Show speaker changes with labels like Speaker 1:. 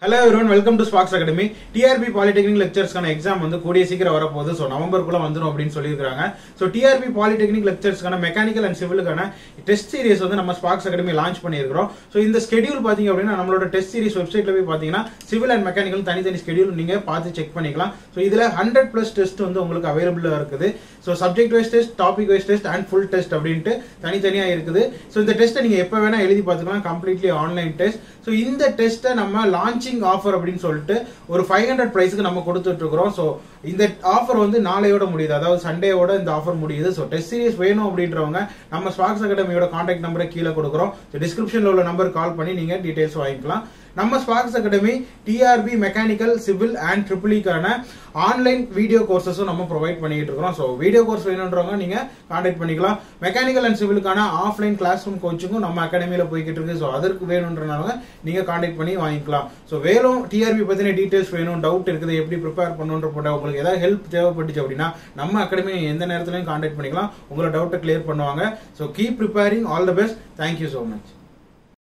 Speaker 1: hello everyone welcome to Sparks Academy TRB polytechnic லெக்சர்ஸ்க்கான exam வந்து கூடிய சீக்கிரம் வரப்போகுது ஸோ நவம்பருக்குள்ள வந்துடும் அப்படின்னு சொல்லியிருக்காங்க ஸோ டிஆர்பி பாலிடெக்னிக் லெக்சர்ஸ்க்கான மெக்கானிக்கல் அண்ட் சிவிலுக்கான டெஸ்ட் சீரிஸ் வந்து நம்ம ஸ்பாக்ஸ் அகாடமி லான்ச் பண்ணியிருக்கிறோம் ஸோ இந்த ஸ்கெடியூல் பார்த்தீங்க அப்படின்னா நம்மளோட டெஸ்ட் சீரிஸ் வெப்சைட்ல போய் பார்த்தீங்கன்னா சிவில் அண்ட் மெக்கானிக்கல் தனித்தனி ஸ்கெடியூல் நீங்க பார்த்து செக் பண்ணிக்கலாம் ஸோ இதில் ஹண்ட்ரட் ப்ளஸ் டெஸ்ட் வந்து உங்களுக்கு அவைலபிளாக இருக்குது so subject wise test topic wise test and full test அப்படின்ட்டு தனித்தனியாக இருக்குது ஸோ இந்த டெஸ்ட்டை நீங்கள் எப்போ வேணால் எழுதி பார்த்துக்கலாம் கம்ப்ளீட்லி ஆன்லைன் டெஸ்ட் ஸோ இந்த டெஸ்ட்டை நம்ம லான்ச்சிங் ஆஃபர் அப்படின்னு சொல்லிட்டு ஒரு ஃபைவ் ஹண்ட்ரட் ப்ரைஸுக்கு நம்ம கொடுத்துட்டு இருக்கிறோம் ஸோ இந்த ஆஃபர் வந்து நாளையோட முடியுது அதாவது சண்டேவோட இந்த ஆஃபர் முடியுது ஸோ டெஸ்ட் சீரிஸ் வேணும் அப்படின்றவங்க நம்ம ஸ்பாக்ஸ் அகாடமியோட காண்டாக்ட் நம்பரை கீழே கொடுக்குறோம் ஸோ டிஸ்கிரிப்ஷனில் உள்ள நம்பர் கால் பண்ணி நீங்கள் டீடைல்ஸ் வாங்கிக்கலாம் நம்ம Sparks Academy TRB mechanical civil and ட்ரிபிளிக்கான ஆன்லைன் வீடியோ கோர்சஸும் நம்ம ப்ரொவைட் பண்ணிட்டு இருக்கிறோம் ஸோ வீடியோ கோர்ஸ் வேணுன்றவங்க நீங்க கான்டாக்ட் பண்ணிக்கலாம் மெக்கானிக்கல் அண்ட் சிவிலுக்கான ஆஃப்லைன் கிளாஸ் ரூம் கோச்சிங்கும் நம்ம அகாடமியில போய்கிட்டு இருக்கு ஸோ அதற்கு வேணுன்றனால நீங்க கான்டாக்ட் பண்ணி வாங்கிக்கலாம் ஸோ வேலும் டிஆர்பி பத்தின டீடைல்ஸ் வேணும் டவுட் இருக்குது எப்படி ப்ரிப்பேர் பண்ணுன்ற போட்ட உங்களுக்கு ஏதாவது ஹெல்ப் தேவைப்பட்டுச்சு அப்படின்னா நம்ம அகாடமி எந்த நேரத்துலையும் கான்டாக்ட் பண்ணிக்கலாம் உங்களோட டவுட்டை கிளியர் பண்ணுவாங்க so keep preparing all the best thank you so much